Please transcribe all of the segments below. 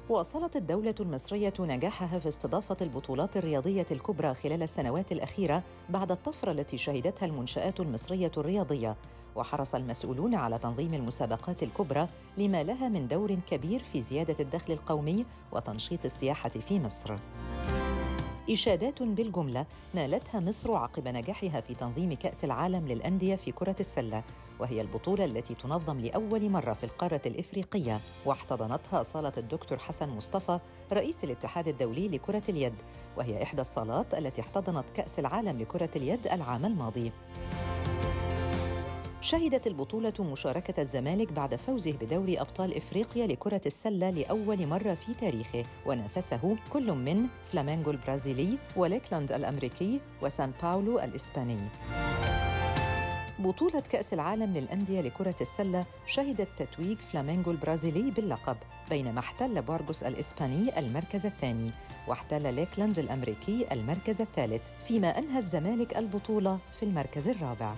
واصلت الدولة المصرية نجاحها في استضافة البطولات الرياضية الكبرى خلال السنوات الأخيرة بعد الطفرة التي شهدتها المنشآت المصرية الرياضية، وحرص المسؤولون على تنظيم المسابقات الكبرى لما لها من دور كبير في زيادة الدخل القومي وتنشيط السياحة في مصر. إشادات بالجملة نالتها مصر عقب نجاحها في تنظيم كأس العالم للأندية في كرة السلة وهي البطولة التي تنظم لأول مرة في القارة الإفريقية واحتضنتها صالة الدكتور حسن مصطفى رئيس الاتحاد الدولي لكرة اليد وهي إحدى الصالات التي احتضنت كأس العالم لكرة اليد العام الماضي شهدت البطولة مشاركة الزمالك بعد فوزه بدوري أبطال إفريقيا لكرة السلة لأول مرة في تاريخه ونافسه كل من فلامينغو البرازيلي وليكلاند الأمريكي وسان باولو الإسباني بطولة كأس العالم للأندية لكرة السلة شهدت تتويج فلامينغو البرازيلي باللقب بينما احتل بارغوس الإسباني المركز الثاني واحتل ليكلاند الأمريكي المركز الثالث فيما أنهى الزمالك البطولة في المركز الرابع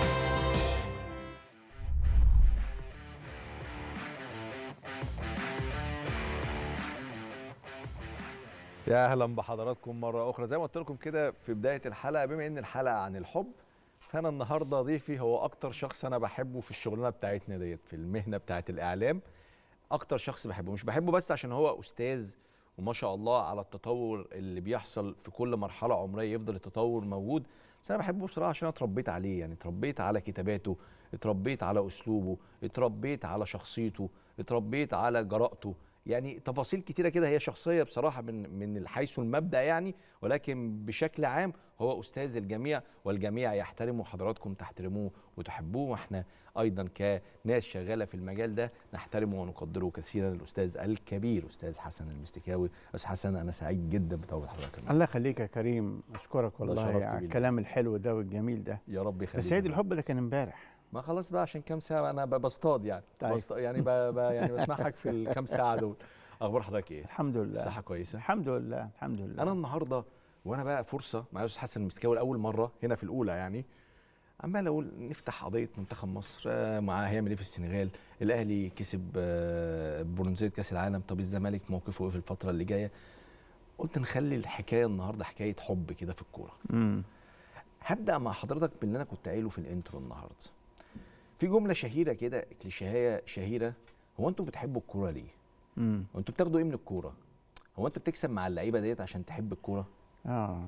يا اهلا بحضراتكم مره اخرى زي ما قلت لكم كده في بدايه الحلقه بما ان الحلقه عن الحب فانا النهارده ضيفي هو اكتر شخص انا بحبه في الشغلانه بتاعتنا ديت في المهنه بتاعت الاعلام اكتر شخص بحبه مش بحبه بس عشان هو استاذ وما شاء الله على التطور اللي بيحصل في كل مرحله عمريه يفضل التطور موجود بس انا بحبه بصراحه عشان انا اتربيت عليه يعني اتربيت على كتاباته اتربيت على اسلوبه اتربيت على شخصيته اتربيت على جرأته يعني تفاصيل كتيره كده هي شخصيه بصراحه من من حيث المبدا يعني ولكن بشكل عام هو استاذ الجميع والجميع يحترمه حضراتكم تحترموه وتحبوه واحنا ايضا كناس شغاله في المجال ده نحترمه ونقدره كثيرا الاستاذ الكبير استاذ حسن المستكاوي استاذ حسن انا سعيد جدا بتواجد حضرتك الله يخليك يا كريم اشكرك والله شرف على كبير. الكلام الحلو ده والجميل ده يا رب يخليك بس عيد الحب ده كان امبارح ما خلاص بقى عشان كام ساعه انا ب- بصطاد يعني طيب. بصطاد يعني ب... ب... يعني بتمحك في الكام ساعه دول اخبار حضرتك ايه الحمد لله الصحه كويسه الحمد لله الحمد لله انا النهارده وانا بقى فرصه مع الاستاذ حسن المسكاوي لاول مره هنا في الاولى يعني عمال اقول نفتح قضيه منتخب مصر آه، معاه هيعمل ايه في السنغال الاهلي كسب آه، برونزيه كاس العالم طب الزمالك موقفه ايه في الفتره اللي جايه قلت نخلي الحكايه النهارده حكايه حب كده في الكوره امم هبدا مع حضرتك باللي انا كنت قايله في الانترو النهارده في جمله شهيره كده كليشيهيه شهيره هو انتوا بتحبوا الكوره ليه امم هو انتوا بتاخدوا ايه من الكوره هو انت بتكسب مع اللعيبه ديت عشان تحب الكوره اه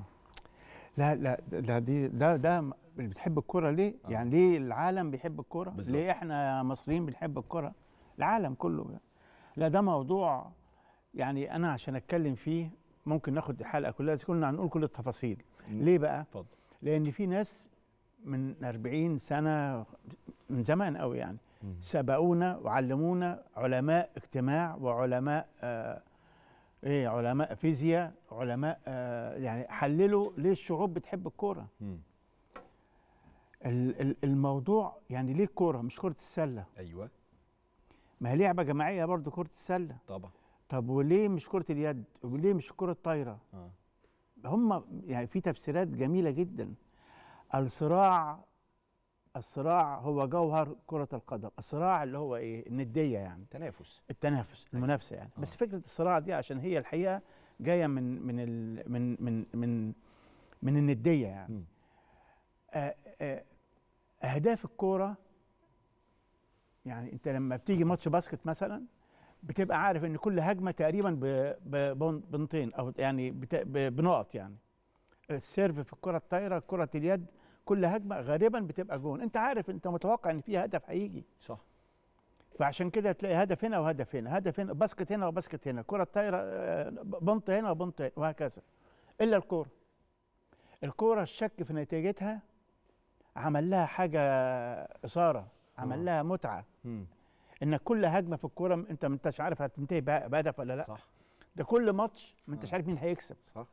لا لا ده دي ده ده اللي بتحب الكرة ليه؟ آه. يعني ليه العالم بيحب الكرة؟ بالظبط. ليه احنا مصريين بنحب الكرة؟ العالم كله لا ده موضوع يعني انا عشان اتكلم فيه ممكن ناخد الحلقة كلها بس كنا هنقول كل التفاصيل ليه بقى؟ اتفضل لان في ناس من 40 سنه من زمان قوي يعني مم. سبقونا وعلمونا علماء اجتماع وعلماء آه ايه علماء فيزياء علماء آه يعني حللوا ليه الشعوب بتحب الكوره مم. ال- ال- الموضوع يعني ليه الكوره مش كره السله ايوه ما هي لعبه جماعيه برضو كره السله طبعا طب وليه مش كره اليد وليه مش كره الطايره اه هم يعني في تفسيرات جميله جدا الصراع الصراع هو جوهر كرة القدم الصراع اللي هو ايه الندية يعني تنافس التنافس المنافسة يعني بس آه. فكرة الصراع دي عشان هي الحقيقة جاية من من ال من من من من الندية يعني مم. آه، آه، أهداف الكورة يعني أنت لما بتيجي ماتش باسكت مثلا بتبقى عارف ان كل هجمه تقريبا ب- ب- بن- بنطين او يعني بت- ب- بنقط يعني السيرف في الكره الطايره كره اليد كل هجمه غالبا بتبقى جون انت عارف انت متوقع ان في هدف هيجي صح فعشان كده تلاقي هدف هنا وهدف هنا هدف هنا باسكت هنا وباسكت هنا كره الطايره آه، بنط هنا وبنط هنا وهكذا الا الكوره الكوره الشك في نتيجتها عمل لها حاجه اثاره آه. عمل لها متعه مم. انك كل هجمه في الكوره انت ما انتش عارف هتنتهي بها- بهدف ولا لا صح ده كل ماتش ما انتش آه. عارف مين هيكسب صح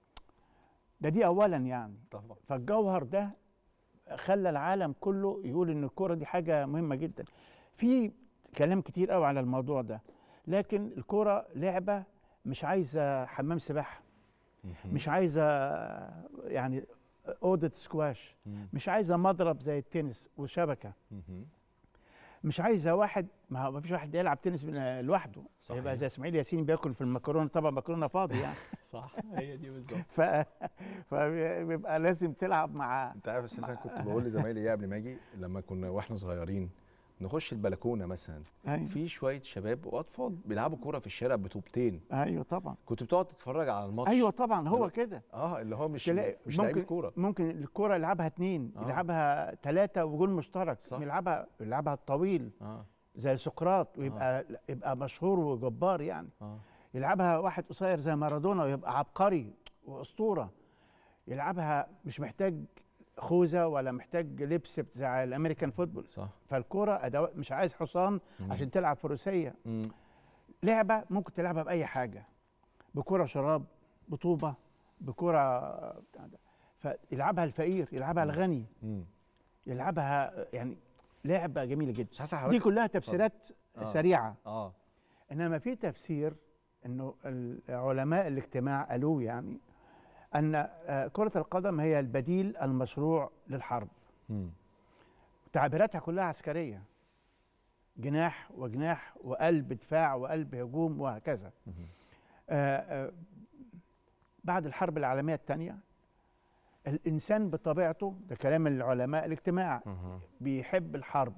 ده دي اولا يعني طبعا فالجوهر ده خلى العالم كله يقول ان الكوره دي حاجه مهمه جدا في كلام كتير قوي على الموضوع ده لكن الكوره لعبه مش عايزه حمام سباحه مش عايزه يعني اوضه سكواش مم. مش عايزه مضرب زي التنس وشبكه مم. مش عايزه واحد ما هو ما فيش واحد يلعب تنس من- لوحده صحيح. يبقى زي اسماعيل ياسين بياكل في المكرونه طبعا مكرونه فاضي يعني صح هي دي بالظبط ف... فبيبقى لازم تلعب مع انت عارف اساسا كنت بقول لزمايلي ايه قبل ما اجي لما كنا واحنا صغيرين نخش البلكونه مثلا أيوة. في شويه شباب واطفال بيلعبوا كوره في الشارع بطوبتين ايوه طبعا كنت بتقعد تتفرج على الماتش ايوه طبعا هو دلوقتي- كده اه اللي هو مش تلاقي مش لعيبه ممكن كوره ممكن الكرة يلعبها اتنين آه. يلعبها ثلاثة وجول مشترك صح. يلعبها يلعبها الطويل اه زي سقراط ويبقى يبقى مشهور وجبار يعني اه يلعبها واحد قصير زي مارادونا ويبقى عبقري واسطورة يلعبها مش محتاج خوذة ولا محتاج لبس بتاع الامريكان فوتبول صح فالكرة ادوات مش عايز حصان مم. عشان تلعب فروسية مم. لعبه ممكن تلعبها باي حاجه بكره شراب بطوبه بكره بتاع ده. فيلعبها الفقير يلعبها مم. الغني مم. يلعبها يعني لعبه جميله جدا بس حاسس دي حضرتك كلها تفسيرات آه. سريعه اه انما في تفسير انه علماء الاجتماع قالوه يعني ان آه، كره القدم هي البديل المشروع للحرب مم. تعبيراتها كلها عسكريه جناح وجناح وقلب دفاع وقلب هجوم وهكذا مم. آه، آه، بعد الحرب العالمية الثانية الإنسان بطبيعته ده كلام العلماء الاجتماع مم. بيحب الحرب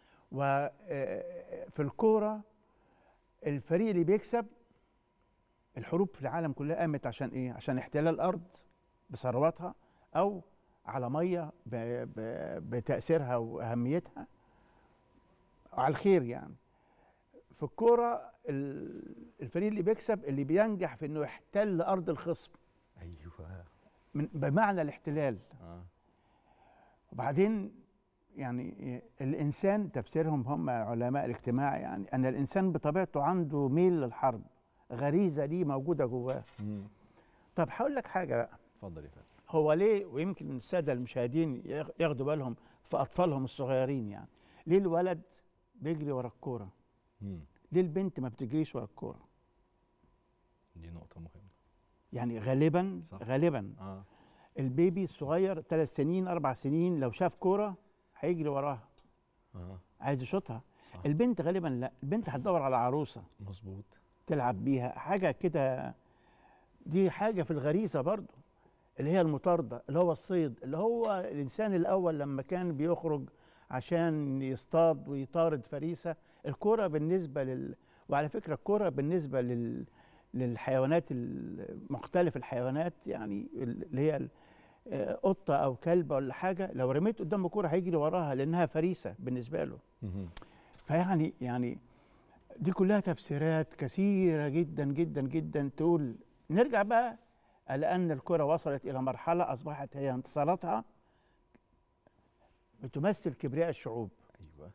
وفي الكورة الفريق اللي بيكسب الحروب في العالم كلها قامت عشان إيه؟ عشان احتلال الأرض بثرواتها أو على مية ب- ب- بتأثيرها وأهميتها على الخير يعني في الكورة ال- الفريق اللي بيكسب اللي بينجح في انه يحتل ارض الخصم ايوه من بمعنى الاحتلال اه وبعدين يعني الانسان تفسيرهم هم علماء الاجتماع يعني ان الانسان بطبيعته عنده ميل للحرب غريزه ليه موجوده جواه مم. طب هقول لك حاجه بقى اتفضل يا فندم هو ليه ويمكن الساده المشاهدين ياخ- ياخدوا بالهم في اطفالهم الصغيرين يعني ليه الولد بيجري ورا الكوره مم. ليه البنت ما بتجريش ورا الكوره دي نقطه مهمه يعني غالبا صح. غالبا اه البيبي الصغير ثلاث سنين اربع سنين لو شاف كوره هيجري وراها اه عايز يشوطها صح البنت غالبا لا البنت هتدور على عروسه مظبوط تلعب بيها حاجه كده دي حاجه في الغريزه برضو اللي هي المطارده اللي هو الصيد اللي هو الانسان الاول لما كان بيخرج عشان يصطاد ويطارد فريسه الكره بالنسبه لل وعلى فكره الكره بالنسبه لل للحيوانات ال- مختلف الحيوانات يعني اللي هي ال- آه، قطه او كلب ولا حاجه لو رميت قدامه كوره هيجري وراها لانها فريسه بالنسبه له مم. فيعني يعني دي كلها تفسيرات كثيرة جدا جدا جدا تقول نرجع بقى على أن الكرة وصلت إلى مرحلة أصبحت هي انتصاراتها بتمثل كبرياء الشعوب ايوه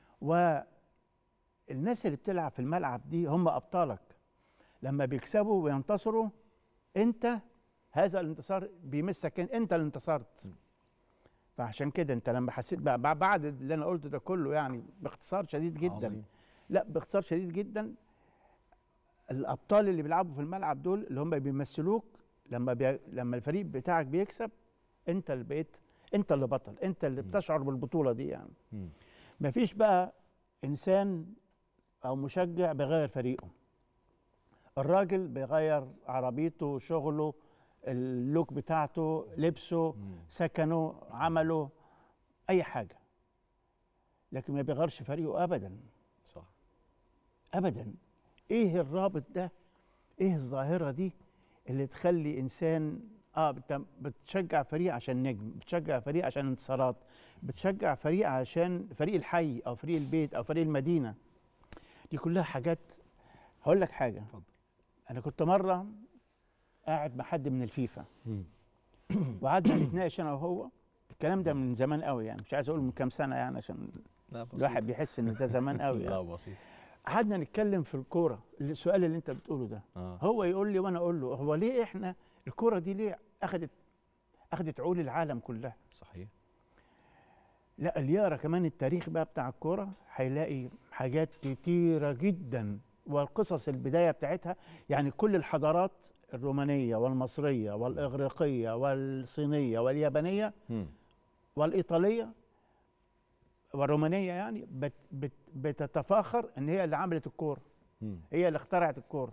والناس اللي بتلعب في الملعب دي هم أبطالك لما بيكسبوا وينتصروا أنت هذا الانتصار بيمسك أنت أنت اللي انتصرت فعشان كده أنت لما حسيت بقى بقى بعد اللي أنا قلته ده كله يعني باختصار شديد جدا عظيم. لا باختصار شديد جدا الابطال اللي بيلعبوا في الملعب دول اللي هم بيمثلوك لما بي... لما الفريق بتاعك بيكسب انت اللي بقيت انت اللي بطل انت اللي مم. بتشعر بالبطوله دي يعني مم. مفيش بقى انسان او مشجع بيغير فريقه الراجل بيغير عربيته شغله اللوك بتاعته لبسه مم. سكنه عمله اي حاجه لكن ما بيغيرش فريقه ابدا صح ابدا ايه الرابط ده ايه الظاهره دي اللي تخلي انسان اه بت- بتشجع فريق عشان نجم بتشجع فريق عشان انتصارات بتشجع فريق عشان فريق الحي او فريق البيت او فريق المدينه دي كلها حاجات هقول لك حاجه اتفضل انا كنت مره قاعد مع حد من الفيفا مم. وقعدنا نتناقش انا وهو الكلام ده من زمان قوي يعني مش عايز اقول من كام سنه يعني عشان لا بسيط. الواحد بيحس ان ده زمان قوي لا يعني. بسيط قعدنا نتكلم في الكوره السؤال اللي انت بتقوله ده اه هو يقول لي وانا اقول له هو ليه احنا الكوره دي ليه اخذت اخذت عقول العالم كلها صحيح لا اللي يقرا كمان التاريخ بقى بتاع الكوره هيلاقي حاجات كتيره جدا والقصص البدايه بتاعتها يعني كل الحضارات الرومانيه والمصريه والاغريقيه والصينيه واليابانيه مم. والايطاليه والرومانيه يعني بت بت بتتفاخر ان هي اللي عملت الكوره مم. هي اللي اخترعت الكوره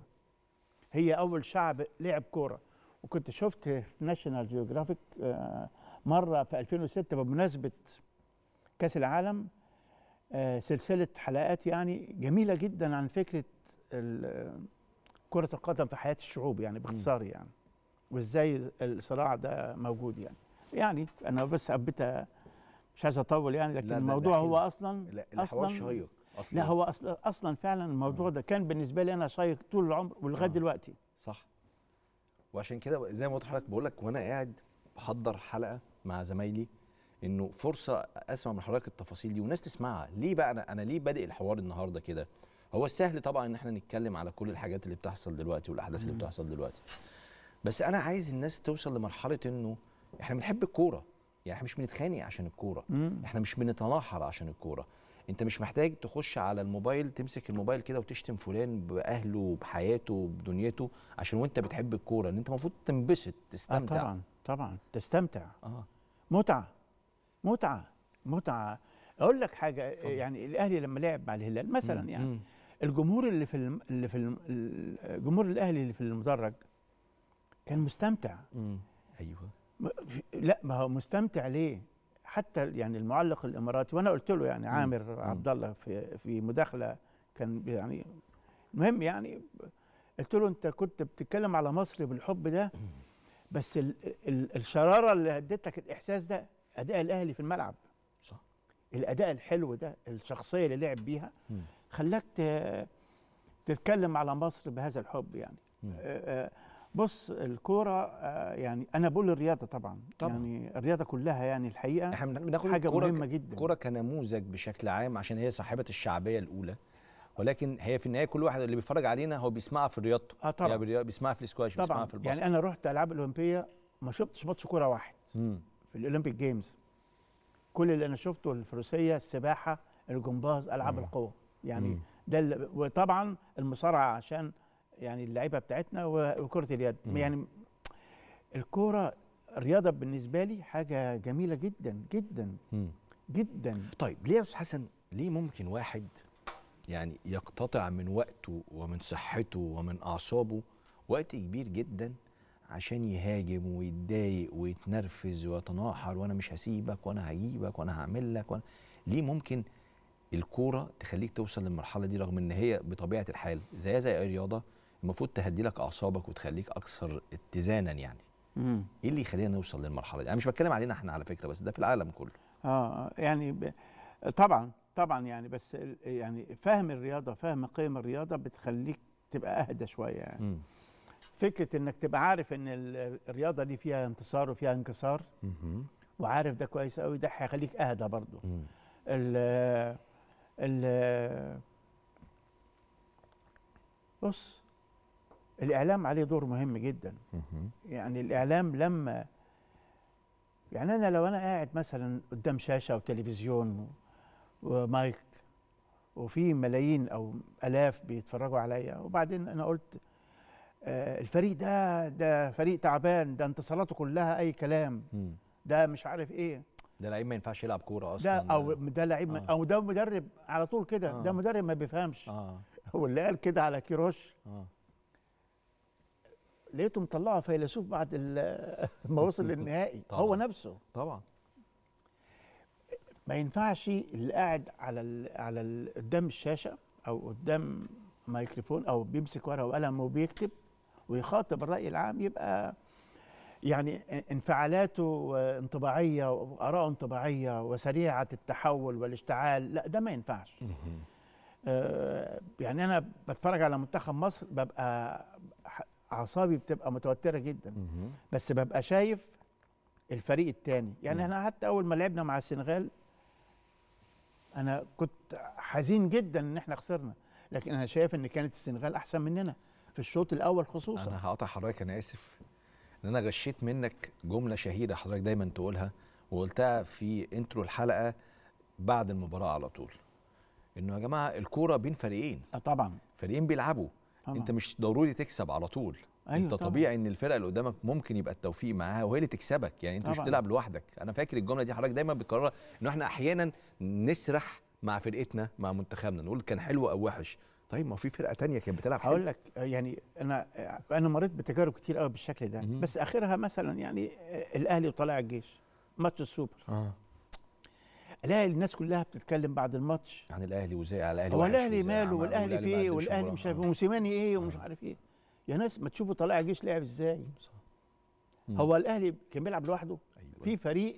هي اول شعب لعب كوره وكنت شفت في ناشونال جيوغرافيك مره في 2006 بمناسبه كاس العالم آه، سلسله حلقات يعني جميله جدا عن فكره ال- كره القدم في حياه الشعوب يعني باختصار يعني وازاي الصراع ده موجود يعني يعني انا بس حبيت أ- مش عايز اطول يعني لكن لا، ده- ده الموضوع هو حلو. اصلا لا الحوار أصلاً- شيق اصلا لا هو اصلا اصلا فعلا الموضوع ده كان بالنسبه لي انا شيق طول العمر ولغايه آه. دلوقتي صح وعشان كده زي ما قلت لحضرتك بقول لك وانا قاعد بحضر حلقه مع زمايلي انه فرصه اسمع من حضرتك التفاصيل دي والناس تسمعها ليه بقى انا انا ليه بادئ الحوار النهارده كده هو السهل طبعا ان احنا نتكلم على كل الحاجات اللي بتحصل دلوقتي والاحداث اللي بتحصل دلوقتي بس انا عايز الناس توصل لمرحله انه احنا بنحب الكوره يعني احنا مش بنتخانق عشان الكوره مم. احنا مش بنتناحر عشان الكوره انت مش محتاج تخش على الموبايل تمسك الموبايل كده وتشتم فلان باهله وبحياته وبدنيته عشان وانت بتحب الكوره ان انت المفروض تنبسط آه تستمتع طبعا طبعا تستمتع اه متعه متعه متعه اقول لك حاجه يعني الاهلي لما لعب مع الهلال مثلا مم. يعني مم. الجمهور اللي في الم... اللي في الم... الجمهور الاهلي اللي في المدرج كان مستمتع مم. ايوه م- في- لا ما هو مستمتع ليه حتى يعني المعلق الاماراتي وانا قلت له يعني عامر عبد الله في في مداخله كان يعني المهم يعني قلت له انت كنت بتتكلم على مصر بالحب ده بس ال ال الشراره اللي اديت لك الاحساس ده اداء الاهلي في الملعب صح الاداء الحلو ده الشخصيه اللي لعب بيها مم. خلاك ت- تتكلم على مصر بهذا الحب يعني مم. آه، آه، بص الكوره آه، يعني انا بقول الرياضه طبعا طبعاً. يعني الرياضه كلها يعني الحقيقه احنا بن- بناخد حاجه الكوره مهمه جدا الكوره كنموذج بشكل عام عشان هي صاحبه الشعبيه الاولى ولكن هي في النهايه كل واحد اللي بيتفرج علينا هو بيسمعها في رياضته اه طبعا يعني بي- بيسمعها في السكواش بيسمعها طبعا في الباسكت يعني انا رحت العاب الاولمبيه ما شفتش ماتش كوره واحد مم. في الاولمبيك جيمز كل اللي انا شفته الفروسيه السباحه الجمباز العاب مم. القوه يعني مم. ده اللي- وطبعا المصارعه عشان يعني اللعيبه بتاعتنا و- وكره اليد مم. يعني الكوره الرياضه بالنسبه لي حاجه جميله جدا جدا مم. جدا طيب ليه يا استاذ حسن ليه ممكن واحد يعني يقتطع من وقته ومن صحته ومن اعصابه وقت كبير جدا عشان يهاجم ويتضايق ويتنرفز ويتناحر وانا مش هسيبك وانا هجيبك وانا هعمل لك وانا ليه ممكن الكوره تخليك توصل للمرحله دي رغم ان هي بطبيعه الحال زيها زي اي رياضه المفروض تهدي لك اعصابك وتخليك اكثر اتزانا يعني مم. ايه اللي يخلينا نوصل للمرحله دي انا مش بتكلم علينا احنا على فكره بس ده في العالم كله اه يعني ب... طبعا طبعا يعني بس ال- يعني فهم الرياضه فهم قيم الرياضه بتخليك تبقى اهدى شويه يعني مم. فكره انك تبقى عارف ان ال- الرياضه دي فيها انتصار وفيها انكسار مهم. وعارف ده كويس قوي ده هيخليك اهدى برضه مم. ال ال بص الاعلام عليه دور مهم جدا مهم. يعني الاعلام لما يعني انا لو انا قاعد مثلا قدام شاشه وتلفزيون ومايك وفي ملايين او الاف بيتفرجوا عليا وبعدين انا قلت آه، الفريق ده ده فريق تعبان ده انتصاراته كلها اي كلام مم. ده مش عارف ايه ده لعيب ما ينفعش يلعب كوره اصلا ده او ده لعيب آه. او ده مدرب على طول كده آه. ده مدرب ما بيفهمش اه هو اللي قال كده على كيروش اه لقيته مطلعه فيلسوف بعد ال- ما وصل للنهائي طبعاً. هو نفسه طبعا ما ينفعش اللي قاعد على ال على ال قدام الشاشه او قدام ميكروفون او بيمسك ورقه وقلم وبيكتب ويخاطب الراي العام يبقى يعني انفعالاته انطباعيه واراءه انطباعيه وسريعه التحول والاشتعال لا ده ما ينفعش آه، يعني انا بتفرج على منتخب مصر ببقى ح- اعصابي بتبقى متوتره جدا بس ببقى شايف الفريق الثاني يعني مم. احنا حتى اول ما لعبنا مع السنغال انا كنت حزين جدا ان احنا خسرنا لكن انا شايف ان كانت السنغال احسن مننا في الشوط الاول خصوصا انا هقطع حضرتك انا اسف ان انا غشيت منك جمله شهيره حضرتك دايما تقولها وقلتها في انترو الحلقه بعد المباراه على طول انه يا جماعه الكوره بين فريقين آه طبعا فريقين بيلعبوا طبعا انت مش ضروري تكسب على طول أيوة انت طبعاً. طبيعي ان الفرقه اللي قدامك ممكن يبقى التوفيق معاها وهي اللي تكسبك يعني انت مش طبعاً. بتلعب لوحدك انا فاكر الجمله دي حضرتك دايما بتكررها ان احنا احيانا نسرح مع فرقتنا مع منتخبنا نقول كان حلو او وحش طيب ما في فرقه تانية كانت بتلعب حلو هقول لك يعني انا انا مريت بتجارب كتير قوي بالشكل ده مهم. بس اخرها مثلا يعني الاهلي وطلائع الجيش ماتش السوبر اه الاقي الناس كلها بتتكلم بعد الماتش عن الاهلي وازاي على الاهلي هو وحش الاهلي وإزاي ماله عمل والاهلي ما في ايه قدمش والاهلي مباراة. مش عارف آه. موسيماني ايه ومش آه. عارف ايه يا ناس ما تشوفوا طلائع الجيش لعب ازاي مم. هو الاهلي كان بيلعب لوحده أيوة. في فريق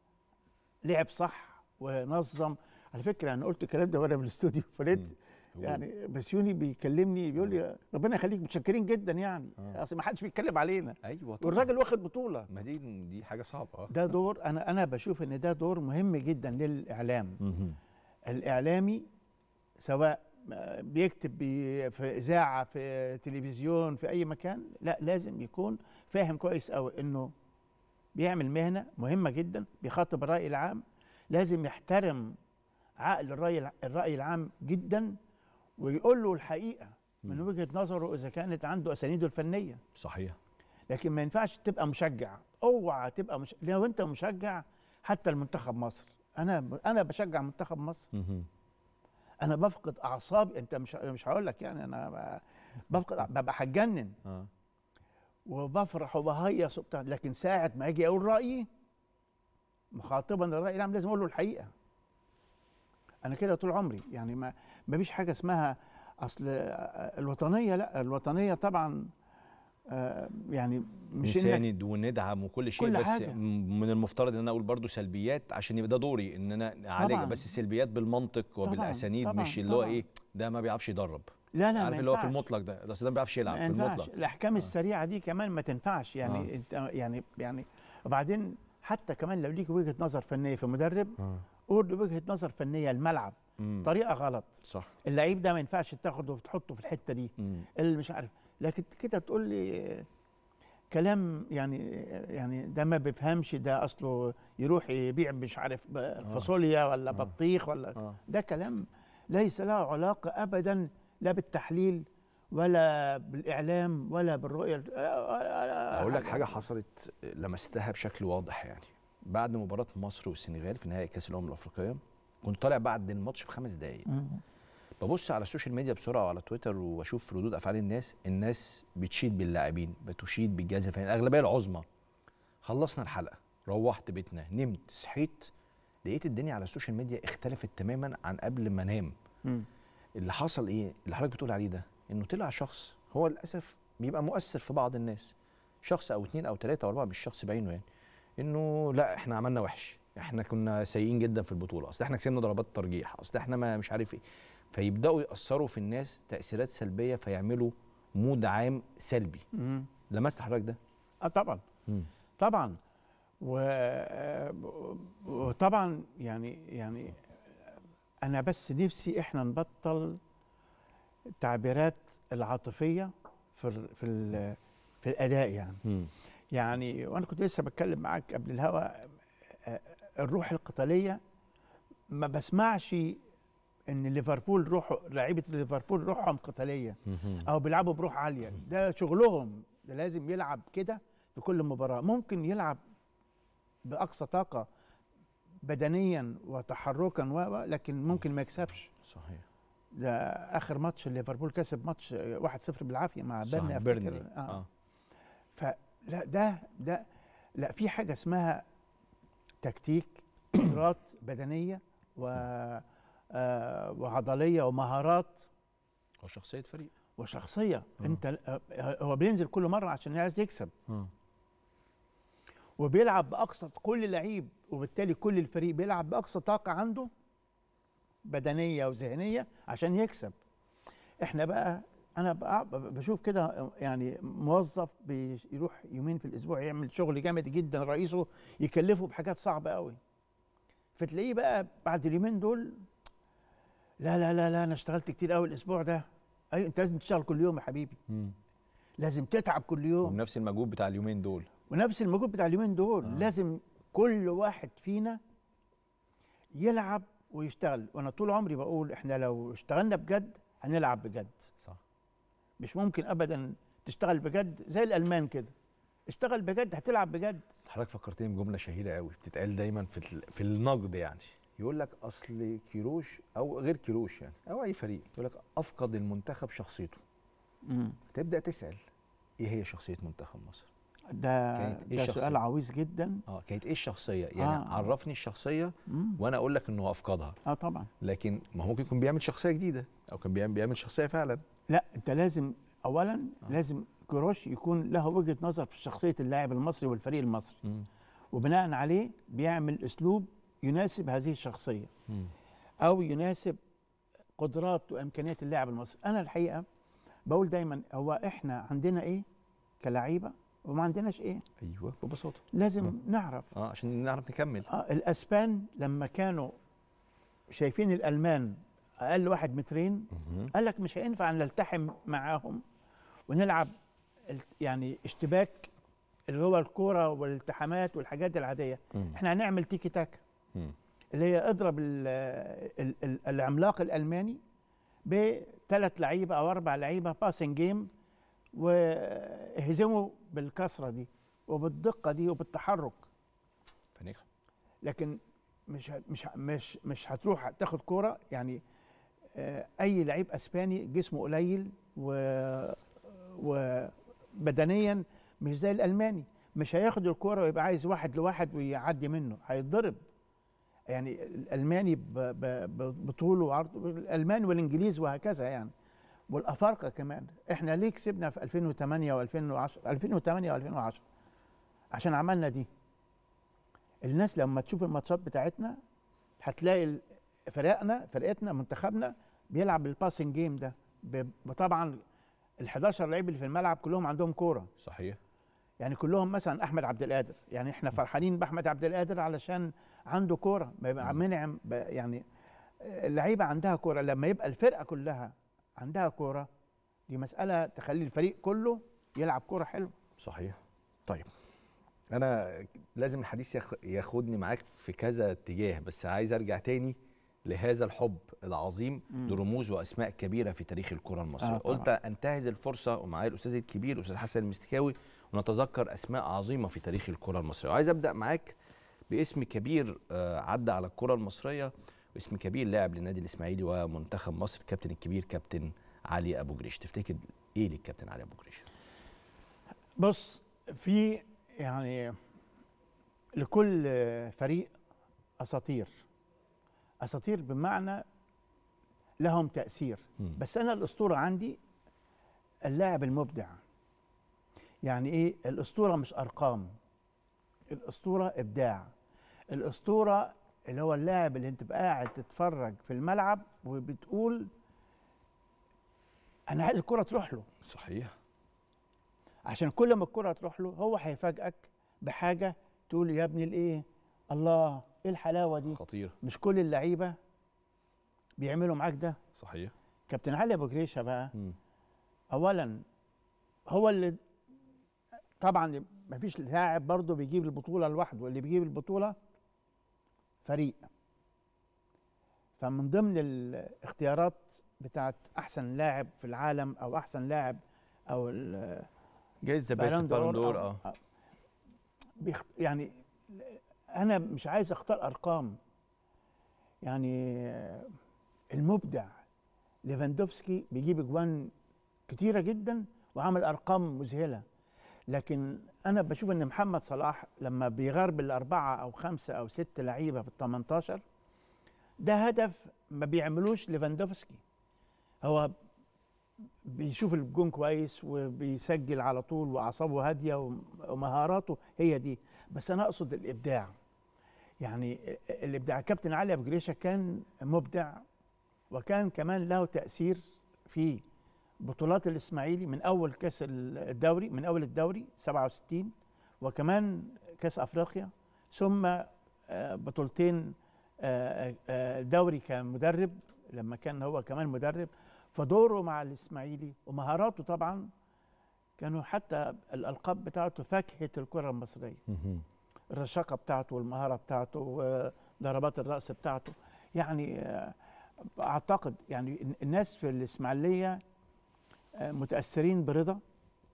لعب صح ونظم على فكره انا قلت الكلام ده وانا في الاستوديو فلقيت مم. هو- يعني بسيوني بيكلمني بيقول لي ربنا يخليك متشكرين جدا يعني آه. اصل ما حدش بيتكلم علينا ايوه طبعاً. والراجل واخد بطوله ما دي دي حاجه صعبه اه ده دور انا انا بشوف ان ده دور مهم جدا للاعلام مهم. الاعلامي سواء آه، بيكتب بي- في اذاعه في تلفزيون في اي مكان لا لازم يكون فاهم كويس قوي انه بيعمل مهنه مهمه جدا بيخاطب الراي العام لازم يحترم عقل الراي الع- الراي العام جدا ويقول له الحقيقه من مم. وجهه نظره اذا كانت عنده اسانيده الفنيه صحيح لكن ما ينفعش تبقى مشجع اوعى تبقى مش... لو انت مشجع حتى المنتخب مصر انا انا بشجع منتخب مصر مهم. انا بفقد اعصابي انت مش مش هقول لك يعني انا ب- بفقد ببقى هتجنن اه وبفرح وبهيص وبتاع لكن ساعه ما اجي اقول رايي مخاطبا الراي العام لازم اقول له الحقيقه انا كده طول عمري يعني ما ما فيش حاجه اسمها اصل الوطنيه لا الوطنيه طبعا آه، يعني مش انك نساند وندعم وكل شيء كل بس حاجة. م- من المفترض ان انا اقول برضو سلبيات عشان يبقى ده دوري ان انا اعالج طبعاً. بس سلبيات بالمنطق وبالاسانيد طبعاً، مش اللي هو طبعاً. ايه ده ما بيعرفش يدرب لا لا عارف ما اللي هو في ينفعش. المطلق ده بس ده ما بيعرفش يلعب ما في ينفعش المطلق الاحكام آه. السريعه دي كمان ما تنفعش يعني آه. انت يعني يعني وبعدين حتى كمان لو ليك وجهه نظر فنيه في مدرب آه. قول له وجهه نظر فنيه الملعب مم. طريقه غلط صح اللعيب ده ما ينفعش تاخده وتحطه في الحته دي مم. اللي مش عارف لكن كده تقول لي كلام يعني يعني ده ما بيفهمش ده اصله يروح يبيع مش عارف ب- فاصوليا ولا آه. بطيخ ولا اه ده كلام ليس له علاقه ابدا لا بالتحليل ولا بالاعلام ولا بالرؤيه اقول لك حاجه حصلت لمستها بشكل واضح يعني بعد مباراه مصر والسنغال في نهائي كاس الامم الافريقيه كنت طالع بعد الماتش بخمس دقائق مم. ببص على السوشيال ميديا بسرعه وعلى تويتر واشوف ردود افعال الناس الناس بتشيد باللاعبين بتشيد بالجهاز الفني الاغلبيه العظمى خلصنا الحلقه روحت بيتنا نمت صحيت لقيت الدنيا على السوشيال ميديا اختلفت تماما عن قبل ما انام مم. اللي حصل ايه اللي حضرتك بتقول عليه ده انه طلع شخص هو للاسف بيبقى مؤثر في بعض الناس شخص او اتنين او تلاته او اربعه مش شخص بعينه يعني انه لا احنا عملنا وحش احنا كنا سيئين جدا في البطوله اصل احنا كسبنا ضربات ترجيح اصل احنا ما مش عارف ايه فيبداوا ياثروا في الناس تاثيرات سلبيه فيعملوا مود عام سلبي مم. لمست حضرتك ده اه طبعا طبعا و... وطبعا يعني يعني انا بس نفسي احنا نبطل التعبيرات العاطفيه في ال... في ال... في الاداء يعني مم. يعني وانا كنت لسه بتكلم معاك قبل الهوا آه، الروح القتاليه ما بسمعش ان ليفربول روح لعيبه ليفربول روحهم قتاليه مهم. او بيلعبوا بروح عاليه ده شغلهم ده لازم يلعب كده في كل مباراه ممكن يلعب باقصى طاقه بدنيا وتحركا و و- لكن ممكن ما يكسبش صحيح ده اخر ماتش ليفربول كسب ماتش آه، 1-0 بالعافيه مع صح، بيرني افتكر بيرنلي. آه. آه. فلا ده ده لا في حاجه اسمها تكتيك قدرات بدنيه و آه وعضليه ومهارات وشخصيه فريق وشخصيه آه. انت آه، هو بينزل كل مره عشان عايز يكسب آه. وبيلعب باقصى كل لعيب وبالتالي كل الفريق بيلعب باقصى طاقه عنده بدنيه وذهنيه عشان يكسب احنا بقى انا بقى بشوف كده يعني موظف بيروح يومين في الاسبوع يعمل شغل جامد جدا رئيسه يكلفه بحاجات صعبه قوي فتلاقيه بقى بعد اليومين دول لا لا لا لا انا اشتغلت كتير قوي الاسبوع ده ايوه انت لازم تشتغل كل يوم يا حبيبي مم. لازم تتعب كل يوم وبنفس المجهود بتاع اليومين دول ونفس المجهود بتاع اليومين دول آه. آه. لازم كل واحد فينا يلعب ويشتغل وانا طول عمري بقول احنا لو اشتغلنا بجد هنلعب بجد صح مش ممكن ابدا تشتغل بجد زي الالمان كده اشتغل بجد هتلعب بجد حضرتك فكرتني بجمله شهيره قوي بتتقال دايما في ال- في النقد يعني يقول لك اصل كيروش او غير كيروش يعني او اي فريق يقول لك افقد المنتخب شخصيته تبدا تسال ايه هي شخصيه منتخب مصر ده كانت إيه ده الشخصية؟ سؤال عويص جدا اه كانت ايه الشخصيه يعني آه. آه. عرفني الشخصيه مم. وانا اقول لك انه افقدها اه طبعا لكن ما هو ممكن يكون بيعمل شخصيه جديده او كان بيعمل بيعمل شخصيه فعلا لا انت لازم اولا آه. لازم كروش يكون له وجهه نظر في شخصيه اللاعب المصري والفريق المصري وبناء عليه بيعمل اسلوب يناسب هذه الشخصيه مم. او يناسب قدرات وامكانيات اللاعب المصري انا الحقيقه بقول دايما هو احنا عندنا ايه كلاعيبه وما عندناش ايه ايوه ببساطه لازم مم. نعرف اه عشان نعرف نكمل آه الاسبان لما كانوا شايفين الالمان اقل واحد مترين مهم. قال لك مش هينفع نلتحم معاهم ونلعب ال- يعني اشتباك اللي هو الكوره والالتحامات والحاجات العاديه مم. احنا هنعمل تيكي تاكا مم. اللي هي اضرب ال ال ال العملاق الالماني بثلاث لعيبه او اربع لعيبه باسنج جيم واهزموا بالكسره دي وبالدقه دي وبالتحرك فنجح لكن مش ه- مش ه- مش مش هتروح تاخد كوره يعني آه، اي لعيب اسباني جسمه قليل و وبدنيا مش زي الالماني مش هياخد الكوره ويبقى عايز واحد لواحد ويعدي منه هيتضرب يعني الالماني ب- ب- ب- بطوله وعرضه الالمان والانجليز وهكذا يعني والافارقه كمان احنا ليه كسبنا في 2008 و2010 2008 و2010 عشان عملنا دي الناس لما تشوف الماتشات بتاعتنا هتلاقي ال- فرقنا فرقتنا منتخبنا بيلعب بالباسنج جيم ده ب- طبعا ال 11 لعيب اللي في الملعب كلهم عندهم كوره صحيح يعني كلهم مثلا احمد عبد القادر يعني احنا فرحانين باحمد عبد القادر علشان عنده كوره ما يبقى مم. منعم ب- يعني اللعيبه عندها كوره لما يبقى الفرقه كلها عندها كوره دي مساله تخلي الفريق كله يلعب كوره حلو صحيح طيب انا لازم الحديث ياخ- ياخدني معاك في كذا اتجاه بس عايز ارجع تاني لهذا الحب العظيم مم. لرموز واسماء كبيره في تاريخ الكره المصريه آه، طبعاً. قلت انتهز الفرصه ومعايا الاستاذ الكبير الاستاذ حسن المستكاوي ونتذكر اسماء عظيمه في تاريخ الكره المصريه وعايز ابدا معاك باسم كبير آه، عدى على الكره المصريه واسم كبير لاعب للنادي الاسماعيلي ومنتخب مصر الكابتن الكبير كابتن علي ابو جريش تفتكر ايه للكابتن علي ابو جريش بص في يعني لكل فريق اساطير اساطير بمعنى لهم تاثير مم. بس انا الاسطوره عندي اللاعب المبدع يعني ايه الاسطوره مش ارقام الاسطوره ابداع الاسطوره اللي هو اللاعب اللي انت بقى قاعد تتفرج في الملعب وبتقول انا عايز الكره تروح له صحيح عشان كل ما الكره تروح له هو هيفاجئك بحاجه تقول يا ابني الايه الله ايه الحلاوه دي خطير مش كل اللعيبه بيعملوا معاك ده صحيح كابتن علي ابو جريشه بقى مم. اولا هو اللي طبعا ما فيش لاعب برضه بيجيب البطوله لوحده اللي بيجيب البطوله فريق فمن ضمن الاختيارات بتاعت احسن لاعب في العالم او احسن لاعب او ال- جايزه بيست بالون بالون دور أو- اه أو- بيخ... يعني انا مش عايز اختار ارقام يعني المبدع ليفاندوفسكي بيجيب اجوان كتيره جدا وعمل ارقام مذهله لكن انا بشوف ان محمد صلاح لما بيغرب الاربعه او خمسه او ست لعيبه في ال 18 ده هدف ما بيعملوش ليفاندوفسكي هو بيشوف الجون كويس وبيسجل على طول واعصابه هاديه وم- ومهاراته هي دي بس انا اقصد الابداع يعني الابداع كابتن علي ابو جريشه كان مبدع وكان كمان له تاثير في بطولات الاسماعيلي من اول كاس الدوري من اول الدوري 67 وكمان كاس افريقيا ثم آه، بطولتين آه، آه، دوري كمدرب لما كان هو كمان مدرب فدوره مع الاسماعيلي ومهاراته طبعا كانوا حتى الالقاب بتاعته فاكهه الكره المصريه مهم. الرشاقه بتاعته والمهاره بتاعته وضربات الراس بتاعته يعني آه، اعتقد يعني الناس في الاسماعيليه آه، متاثرين برضا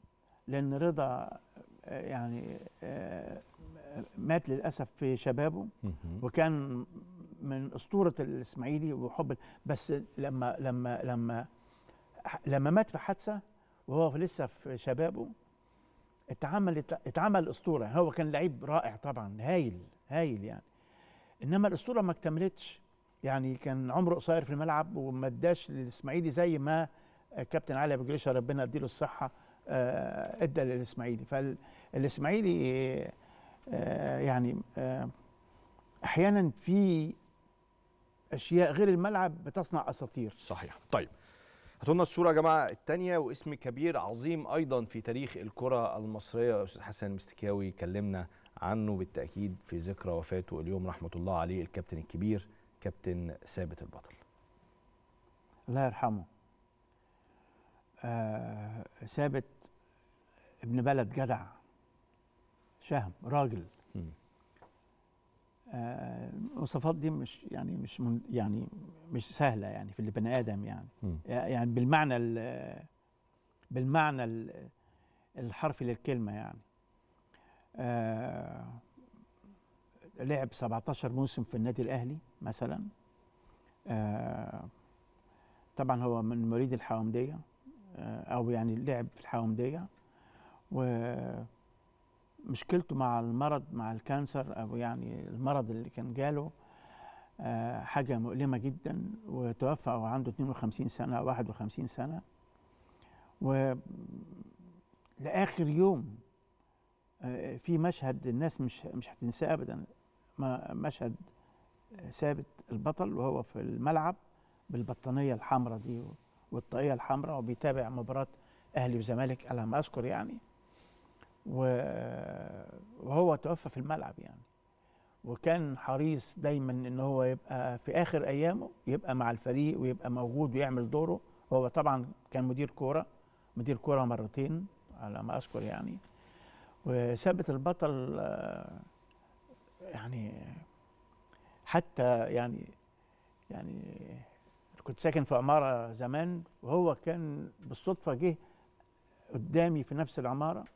لان رضا آه، يعني آه، مات للاسف في شبابه مهم. وكان من اسطوره الاسماعيلي وحب بس لما لما لما لما مات في حادثه وهو لسه في شبابه اتعمل اتعمل اسطوره هو كان لعيب رائع طبعا هايل هايل يعني انما الاسطوره ما اكتملتش يعني كان عمره قصير في الملعب وما اداش للاسماعيلي زي ما كابتن علي ابو جريشه ربنا يديله الصحه آه، ادى للاسماعيلي فالاسماعيلي آه، يعني آه، احيانا في اشياء غير الملعب بتصنع اساطير صحيح طيب هاتوا لنا الصوره يا جماعه الثانيه واسم كبير عظيم ايضا في تاريخ الكره المصريه استاذ حسن مستكاوي كلمنا عنه بالتاكيد في ذكرى وفاته اليوم رحمه الله عليه الكابتن الكبير كابتن ثابت البطل الله يرحمه آه ثابت ابن بلد جدع شهم راجل مم. آه المواصفات دي مش يعني مش من يعني مش سهله يعني في البني ادم يعني مم. يعني بالمعنى ال- بالمعنى ال- الحرفي للكلمه يعني آه لعب 17 موسم في النادي الاهلي مثلا آه طبعا هو من مواليد الحومديه آه او يعني لعب في الحومديه ومشكلته مع المرض مع الكانسر او يعني المرض اللي كان جاله آه حاجه مؤلمه جدا وتوفى وهو عنده 52 سنه او 51 سنه و لاخر يوم آه، في مشهد الناس مش مش هتنساه ابدا ما- مشهد ثابت البطل وهو في الملعب بالبطانيه الحمراء دي والطاقيه الحمراء وبيتابع مباراه اهلي وزمالك على ما اذكر يعني و- وهو توفى في الملعب يعني وكان حريص دايما ان هو يبقى في اخر ايامه يبقى مع الفريق ويبقى موجود ويعمل دوره هو طبعا كان مدير كوره مدير كوره مرتين على ما اذكر يعني وثابت البطل آه، يعني حتى يعني يعني كنت ساكن في عماره زمان وهو كان بالصدفه جه قدامي في نفس العماره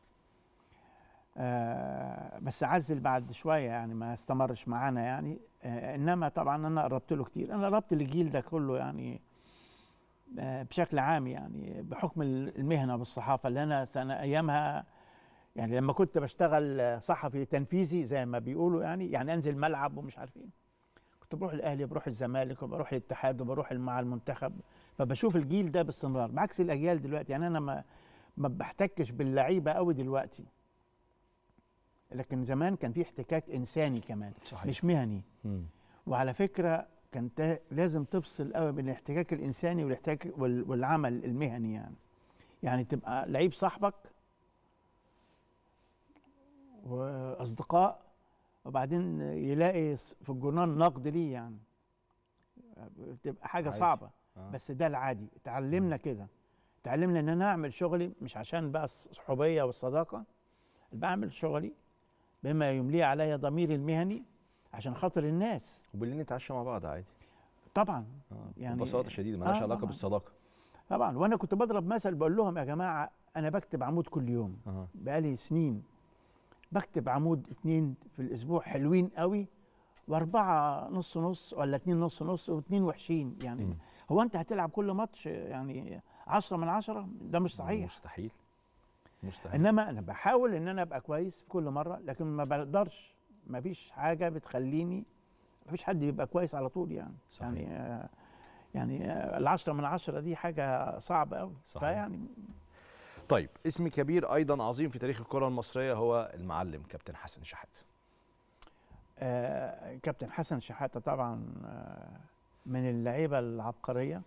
آه بس عزل بعد شويه يعني ما استمرش معانا يعني آه انما طبعا انا قربت له كتير انا قربت للجيل ده كله يعني آه بشكل عام يعني بحكم المهنه بالصحافه اللي انا سنة ايامها يعني لما كنت بشتغل صحفي تنفيذي زي ما بيقولوا يعني يعني انزل ملعب ومش عارفين كنت بروح الاهلي بروح الزمالك وبروح الاتحاد وبروح مع المنتخب فبشوف الجيل ده باستمرار بعكس الاجيال دلوقتي يعني انا ما ما بحتكش باللعيبه قوي دلوقتي لكن زمان كان في احتكاك انساني كمان صحيح مش مهني مم. وعلى فكره كان تا- لازم تفصل قوي بين الاحتكاك الانساني والاحتكاك وال- والعمل المهني يعني يعني تبقى لعيب صاحبك واصدقاء وبعدين يلاقي في الجورنال نقد ليه يعني بتبقى حاجه عادي. صعبه آه. بس ده العادي اتعلمنا كده اتعلمنا ان انا اعمل شغلي مش عشان بقى الصحوبيه والصداقه بعمل شغلي بما يمليه عليا ضميري المهني عشان خاطر الناس وبالليل نتعشى مع بعض عادي طبعا آه. يعني- ببساطه شديده مالهاش آه علاقه طبعاً. بالصداقه طبعا وانا كنت بضرب مثل بقول لهم يا جماعه انا بكتب عمود كل يوم أه. بقالي سنين بكتب عمود اتنين في الاسبوع حلوين قوي واربعه نص نص ولا اتنين نص نص واتنين وحشين يعني مم. هو انت هتلعب كل ماتش يعني عشرة من عشرة ده مش صحيح مستحيل مستحيل انما انا بحاول ان انا ابقى كويس في كل مره لكن ما بقدرش ما فيش حاجه بتخليني ما فيش حد بيبقى كويس على طول يعني صحيح. يعني آه يعني آه العشرة من عشرة دي حاجة صعبة قوي صحيح. فيعني طيب اسم كبير ايضا عظيم في تاريخ الكره المصريه هو المعلم كابتن حسن شحاته آه كابتن حسن شحاتة طبعا آه من اللعيبة العبقرية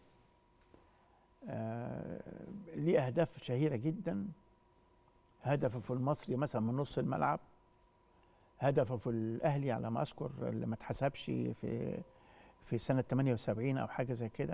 آه ليه أهداف شهيرة جدا هدفه في المصري مثلا من نص الملعب هدفه في الأهلي على ما أذكر اللي ما اتحسبش في في سنة 78 أو حاجة زي كده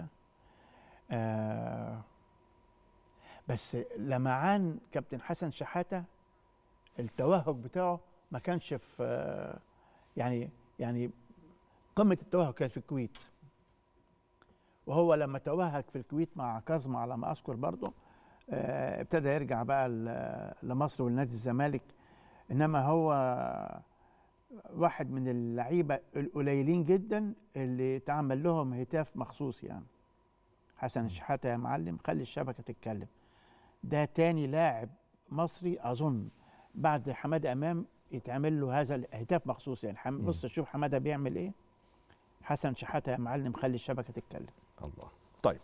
آه بس لمعان كابتن حسن شحاتة التوهج بتاعه ما كانش في آه يعني يعني قمة التوهج كانت في الكويت وهو لما توهج في الكويت مع كاظمة على ما أذكر برضه آه، ابتدى يرجع بقى ل- لمصر ولنادي الزمالك انما هو واحد من اللعيبه القليلين جدا اللي اتعمل لهم هتاف مخصوص يعني حسن شحاته يا معلم خلي الشبكه تتكلم ده تاني لاعب مصري اظن بعد حماده امام يتعمل له هذا الهتاف مخصوص يعني حم... مم. بص شوف حماده بيعمل ايه حسن شحاته يا معلم خلي الشبكه تتكلم الله طيب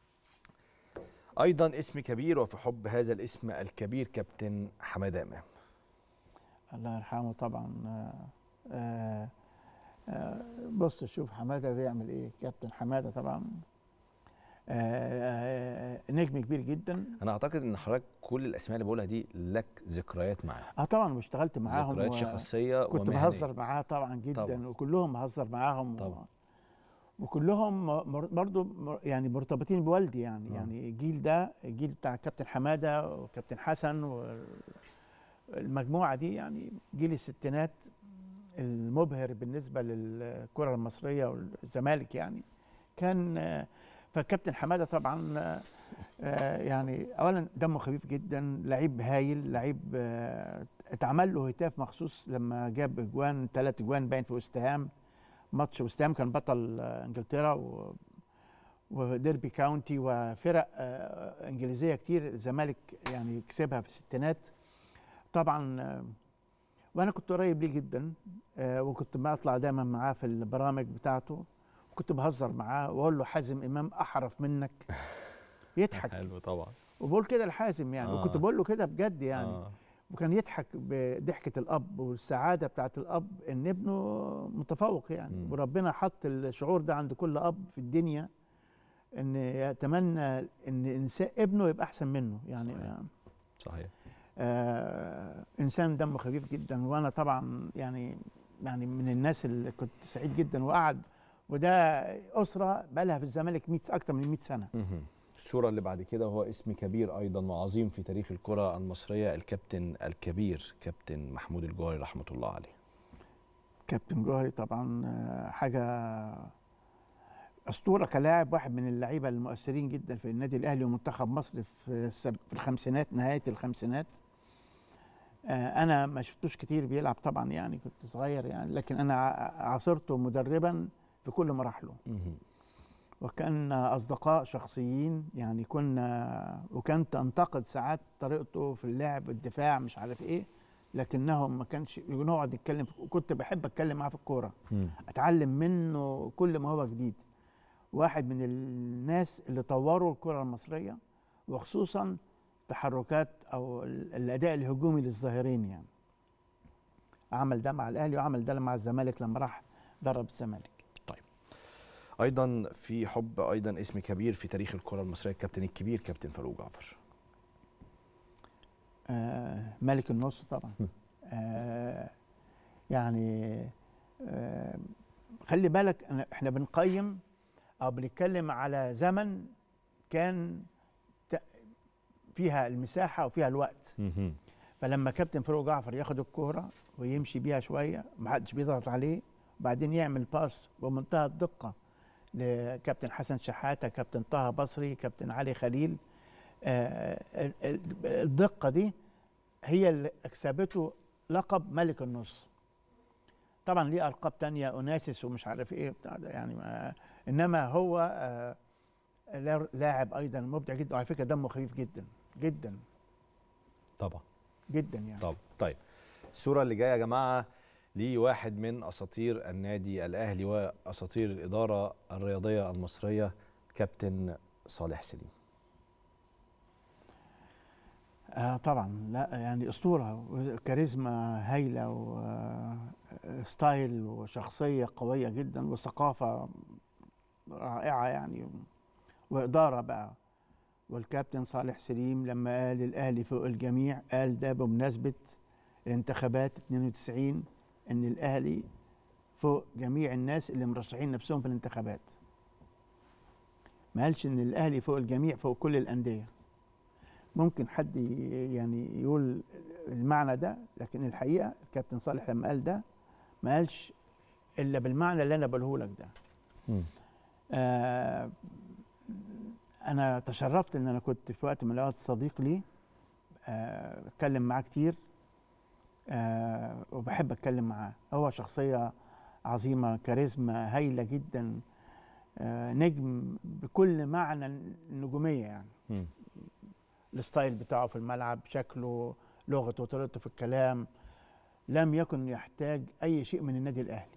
ايضا اسم كبير وفي حب هذا الاسم الكبير كابتن حماده امام الله يرحمه طبعا آه، آه، آه، بص شوف حماده بيعمل ايه كابتن حماده طبعا آه، آه، نجم كبير جدا انا اعتقد ان حضرتك كل الاسماء اللي بقولها دي لك ذكريات معاه اه طبعا واشتغلت معاهم ذكريات و- شخصيه كنت ومهنية. بهزر معاه طبعا جدا طبعاً. وكلهم بهزر معاهم طبعاً. و... وكلهم مر- برضو مر- يعني مرتبطين بوالدي يعني آه. يعني الجيل ده الجيل بتاع كابتن حماده وكابتن حسن والمجموعه دي يعني جيل الستينات المبهر بالنسبه للكره المصريه والزمالك يعني كان آه، فكابتن حماده طبعا آه، آه، يعني اولا دمه خفيف جدا لعيب هايل لعيب آه، اتعمل له هتاف مخصوص لما جاب اجوان ثلاث اجوان باين في وست هام ماتش وست هام كان بطل آه، انجلترا و وديربي كاونتي وفرق آه، انجليزيه كتير الزمالك يعني كسبها في الستينات طبعا آه، وانا كنت قريب ليه جدا آه، وكنت بطلع دايما معاه في البرامج بتاعته كنت بهزر معاه واقول له حازم امام احرف منك يضحك حلو طبعا وبقول كده لحازم يعني آه. وكنت بقول له كده بجد يعني آه. وكان يضحك بضحكه الاب والسعاده بتاعت الاب ان ابنه متفوق يعني مم. وربنا حط الشعور ده عند كل اب في الدنيا ان يتمنى ان انسان ابنه يبقى احسن منه يعني صحيح. آه صحيح آه انسان دمه خفيف جدا وانا طبعا يعني يعني من الناس اللي كنت سعيد جدا وقعد وده اسره بقى لها في الزمالك 100 اكتر من 100 سنه مهم. الصورة اللي بعد كده هو اسم كبير أيضا وعظيم في تاريخ الكرة المصرية الكابتن الكبير كابتن محمود الجوهري رحمة الله عليه كابتن جوهري طبعا آه، حاجه اسطوره كلاعب واحد من اللعيبه المؤثرين جدا في النادي الاهلي ومنتخب مصر في السب- في الخمسينات نهايه الخمسينات آه، انا ما شفتوش كتير بيلعب طبعا يعني كنت صغير يعني لكن انا ع- عاصرته مدربا في كل مراحله مهم. وكان اصدقاء شخصيين يعني كنا وكان تنتقد ساعات طريقته في اللعب الدفاع مش عارف ايه لكنهم ما كانش نقعد نتكلم وكنت بحب اتكلم معاه في الكوره مم. اتعلم منه كل ما هو جديد واحد من الناس اللي طوروا الكره المصريه وخصوصا تحركات او ال- الاداء الهجومي للظاهرين يعني عمل ده مع الاهلي وعمل ده مع الزمالك لما راح درب الزمالك أيضا في حب أيضا اسم كبير في تاريخ الكرة المصرية الكابتن الكبير كابتن فاروق جعفر آه ملك النص طبعا آه يعني آه خلي بالك أنا- احنا بنقيم او بنتكلم على زمن كان ت- فيها المساحه وفيها الوقت مهم. فلما كابتن فاروق جعفر ياخد الكوره ويمشي بيها شويه محدش بيضغط عليه وبعدين يعمل باس بمنتهى الدقه لكابتن حسن شحاته كابتن طه بصري كابتن علي خليل آه، ال- ال- الدقه دي هي اللي اكسبته لقب ملك النص طبعا ليه القاب تانية اوناسيس ومش عارف ايه بتاع ده يعني ما انما هو آه، لا- لاعب ايضا مبدع جدا وعلى فكره دمه خفيف جدا جدا طبعا جدا يعني طبعا طيب الصورة اللي جاية يا جماعة لواحد من أساطير النادي الأهلي وأساطير الإدارة الرياضية المصرية كابتن صالح سليم آه طبعا لا يعني اسطوره كاريزما هايله وستايل وشخصيه قويه جدا وثقافه رائعه يعني واداره بقى والكابتن صالح سليم لما قال الاهلي فوق الجميع قال ده بمناسبه الانتخابات 92 ان الاهلي فوق جميع الناس اللي مرشحين نفسهم في الانتخابات ما قالش ان الاهلي فوق الجميع فوق كل الانديه ممكن حد ي- يعني يقول المعنى ده لكن الحقيقه الكابتن صالح لما قال ده ما قالش الا بالمعنى اللي انا بقوله لك ده مم. آه انا تشرفت ان انا كنت في وقت من الاوقات صديق لي آه، اتكلم معاه كتير آه، وبحب اتكلم معاه هو شخصيه عظيمه كاريزما هايله جدا آه، نجم بكل معنى النجوميه يعني مم. الستايل بتاعه في الملعب شكله لغته طريقته في الكلام لم يكن يحتاج اي شيء من النادي الاهلي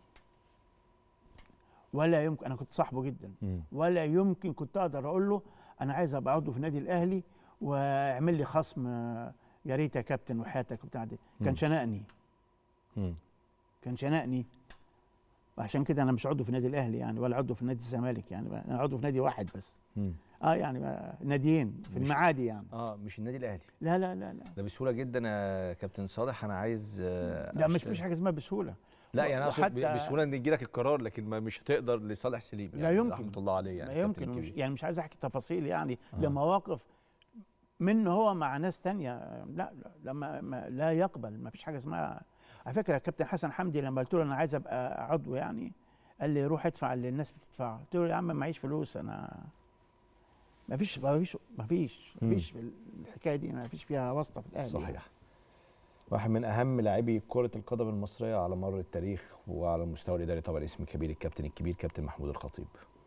ولا يمكن انا كنت صاحبه جدا مم. ولا يمكن كنت اقدر اقول له انا عايز ابقى عضو في النادي الاهلي واعمل لي خصم آه، يا ريت يا كابتن وحياتك وبتاع دي مم. كان شنقني مم. كان شنقني وعشان كده انا مش عضو في النادي الاهلي يعني ولا عضو في نادي الزمالك يعني انا عضو في نادي واحد بس مم. اه يعني بقى ناديين في مش- المعادي يعني اه مش النادي الاهلي لا لا لا لا ده بسهوله جدا يا كابتن صالح انا عايز آه، لا مش أشت- مش حاجه اسمها بسهوله لا يعني اقصد ب- وحتى- بسهوله ان يجي لك القرار لكن ما مش هتقدر لصالح سليم لا يعني يمكن. رحمه الله عليه يعني لا كابتن يمكن مش كبير. يعني مش عايز احكي تفاصيل يعني آه. لمواقف منه هو مع ناس تانية لا لا لما ما لا يقبل ما فيش حاجه اسمها على فكره الكابتن حسن حمدي لما قلت له انا عايز ابقى عضو يعني قال لي روح ادفع اللي الناس بتدفعه قلت له يا عم معيش فلوس انا ما فيش ما فيش ما فيش ما مم. فيش الحكايه دي ما فيش فيها واسطه في الاهلي صحيح واحد من اهم لاعبي كره القدم المصريه على مر التاريخ وعلى المستوى الاداري طبعا اسم كبير الكابتن الكبير كابتن محمود الخطيب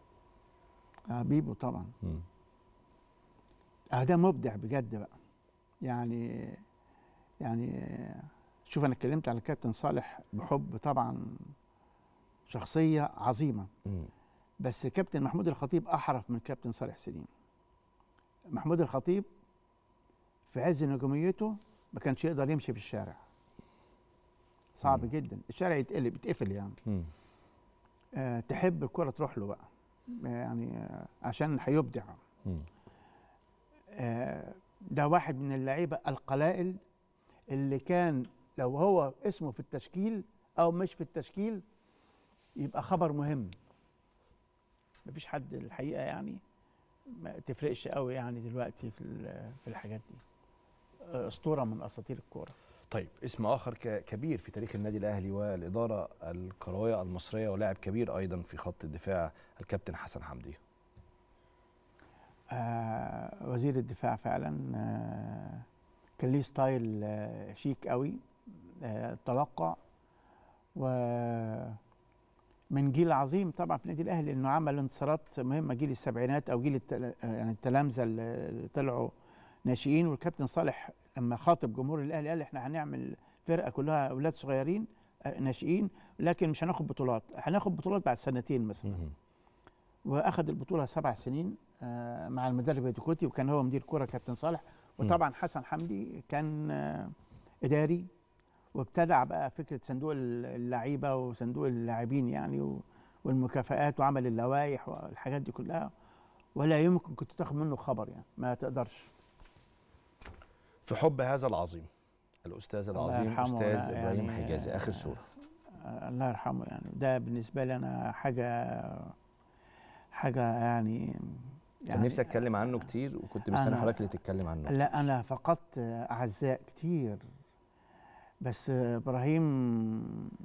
آه بيبو طبعا مم. اه ده مبدع بجد بقى يعني يعني شوف انا اتكلمت على الكابتن صالح بحب طبعا شخصيه عظيمه مم. بس كابتن محمود الخطيب احرف من كابتن صالح سليم محمود الخطيب في عز نجوميته ما كانش يقدر يمشي في الشارع صعب مم. جدا الشارع يتقلب يتقفل يعني مم. أه تحب الكرة تروح له بقى يعني آه، عشان هيبدع مم. آه، ده واحد من اللعيبه القلائل اللي كان لو هو اسمه في التشكيل او مش في التشكيل يبقى خبر مهم مفيش حد الحقيقه يعني ما تفرقش قوي يعني دلوقتي في ال- في الحاجات دي آه، اسطوره من اساطير الكوره طيب اسم اخر ك- كبير في تاريخ النادي الاهلي والاداره الكرويه المصريه ولاعب كبير ايضا في خط الدفاع الكابتن حسن حمدي آه وزير الدفاع فعلا آه كان ليه ستايل آه شيك قوي آه توقع و من جيل عظيم طبعا في النادي الاهلي انه عمل انتصارات مهمه جيل السبعينات او جيل التل... آه، يعني التلامذه اللي طلعوا ناشئين والكابتن صالح لما خاطب جمهور الاهلي قال احنا هنعمل فرقه كلها اولاد صغيرين آه، ناشئين لكن مش هناخد بطولات هناخد بطولات بعد سنتين مثلا مم. واخد البطوله سبع سنين آه، مع المدرب هيدوكوتي وكان هو مدير كوره كابتن صالح وطبعا حسن حمدي كان آه، اداري وابتدع بقى فكره صندوق اللعيبه وصندوق اللاعبين يعني و- والمكافآت وعمل اللوائح والحاجات دي كلها ولا يمكن كنت تاخد منه خبر يعني ما تقدرش في حب هذا العظيم الاستاذ الله العظيم يرحمه، استاذ لا، ابراهيم يعني، حجازي اخر آه، صوره آه، الله يرحمه يعني ده بالنسبه لي انا حاجه حاجه يعني كان نفسي اتكلم عنه كتير وكنت مستني أنا- حضرتك اللي تتكلم عنه لا انا فقدت اعزاء كتير بس ابراهيم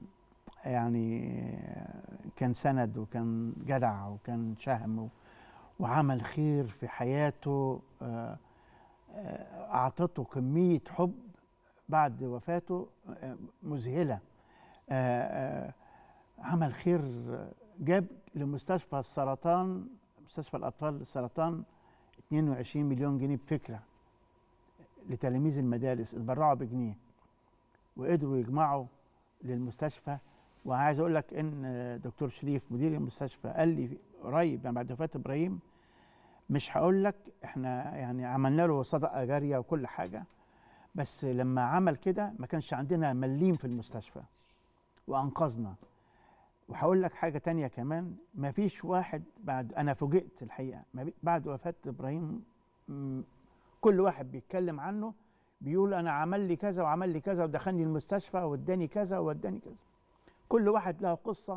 يعني كان سند وكان جدع وكان شهم و- وعمل خير في حياته آه، آه، اعطته كميه حب بعد وفاته آه، مذهله آه، آه، عمل خير جاب لمستشفى السرطان مستشفى الاطفال للسرطان 22 مليون جنيه بفكره لتلاميذ المدارس اتبرعوا بجنيه وقدروا يجمعوا للمستشفى وعايز اقول لك ان دكتور شريف مدير المستشفى قال لي قريب يعني بعد وفاه ابراهيم مش هقول لك احنا يعني عملنا له صدقه جاريه وكل حاجه بس لما عمل كده ما كانش عندنا مليم في المستشفى وانقذنا وهقول لك حاجه تانية كمان ما فيش واحد بعد انا فوجئت الحقيقه ما بي- بعد وفاه ابراهيم م- كل واحد بيتكلم عنه بيقول انا عمل لي كذا وعمل لي كذا ودخلني المستشفى واداني كذا واداني كذا كل واحد له قصه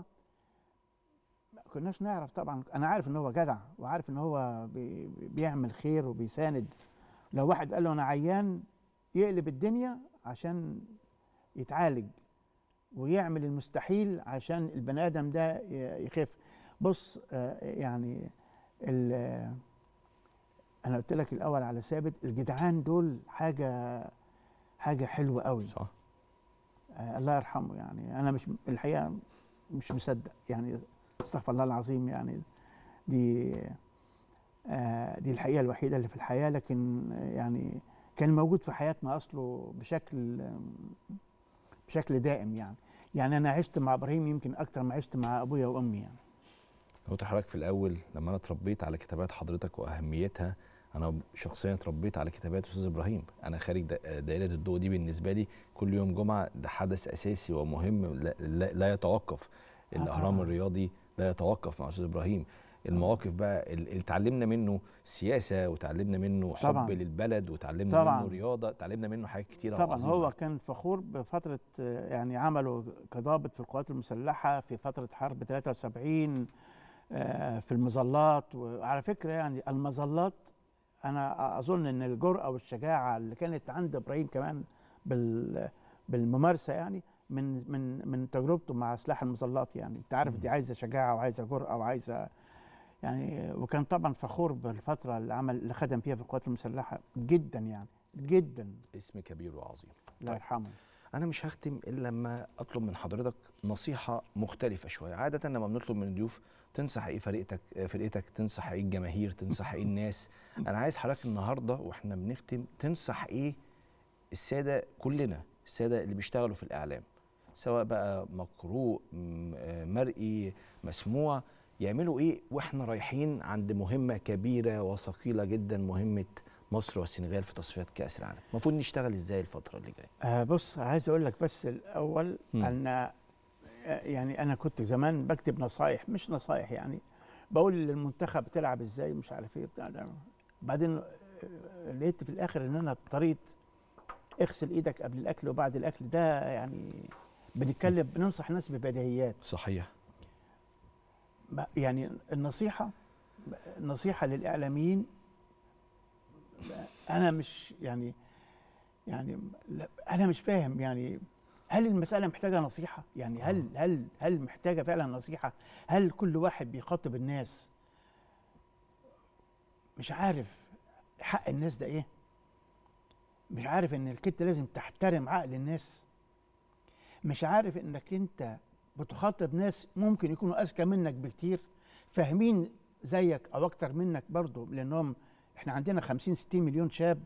ما كناش نعرف طبعا انا عارف ان هو جدع وعارف ان هو بي بيعمل خير وبيساند لو واحد قال له انا عيان يقلب الدنيا عشان يتعالج ويعمل المستحيل عشان البني ادم ده ي- يخف بص آه، يعني ال- انا قلت لك الاول على ثابت الجدعان دول حاجه حاجه حلوه قوي صح آه الله يرحمه يعني انا مش الحقيقه مش مصدق يعني استغفر الله العظيم يعني دي آه دي الحقيقه الوحيده اللي في الحياه لكن آه، يعني كان موجود في حياتنا اصله بشكل بشكل دائم يعني يعني انا عشت مع ابراهيم يمكن اكتر ما عشت مع ابويا وامي يعني قلت لحضرتك في الاول لما انا اتربيت على كتابات حضرتك واهميتها انا شخصيا اتربيت على كتابات استاذ ابراهيم انا خارج دا- دائره الضوء دي بالنسبه لي كل يوم جمعه ده حدث اساسي ومهم لا, لا, لا يتوقف الاهرام طبعاً. الرياضي لا يتوقف مع استاذ ابراهيم المواقف بقى ال- اللي اتعلمنا منه سياسه وتعلمنا منه حب طبعاً. للبلد وتعلمنا طبعاً. منه رياضه تعلمنا منه حاجات كتيره طبعا عظيمة. هو كان فخور بفتره آه، يعني عمله كضابط في القوات المسلحه في فتره حرب 73 آه، في المظلات وعلى فكره يعني المظلات انا اظن ان الجرأه والشجاعه اللي كانت عند ابراهيم كمان بال بالممارسه يعني من من من تجربته مع سلاح المظلات يعني انت عارف دي عايزه شجاعه وعايزه جرأه وعايزه يعني وكان طبعا فخور بالفتره اللي عمل اللي خدم فيها في القوات المسلحه جدا يعني جدا اسم كبير وعظيم الله يرحمه انا مش هختم الا لما اطلب من حضرتك نصيحه مختلفه شويه عاده لما بنطلب من الضيوف تنصح ايه فرقتك فرقتك تنصح ايه الجماهير تنصح ايه الناس انا عايز حضرتك النهارده واحنا بنختم تنصح ايه الساده كلنا الساده اللي بيشتغلوا في الاعلام سواء بقى مقروء م- آه، مرئي مسموع يعملوا ايه واحنا رايحين عند مهمه كبيره وثقيله جدا مهمه مصر والسنغال في تصفيات كاس العالم المفروض نشتغل ازاي الفتره اللي جايه آه بص عايز اقول لك بس الاول مم. ان آه، يعني انا كنت زمان بكتب نصايح مش نصايح يعني بقول للمنتخب تلعب ازاي مش عارف ايه بتاع ده بعدين آه، لقيت في الاخر ان انا طريقه اغسل ايدك قبل الاكل وبعد الاكل ده يعني بنتكلم بننصح الناس ببديهيات صحيح ما- يعني النصيحة النصيحة للإعلاميين أنا مش يعني يعني لا- أنا مش فاهم يعني هل المسألة محتاجة نصيحة؟ يعني هل هل هل محتاجة فعلا نصيحة؟ هل كل واحد بيخاطب الناس مش عارف حق الناس ده إيه؟ مش عارف إنك أنت لازم تحترم عقل الناس مش عارف إنك أنت بتخاطب ناس ممكن يكونوا اذكى منك بكتير فاهمين زيك او اكتر منك برضه لانهم احنا عندنا 50 60 مليون شاب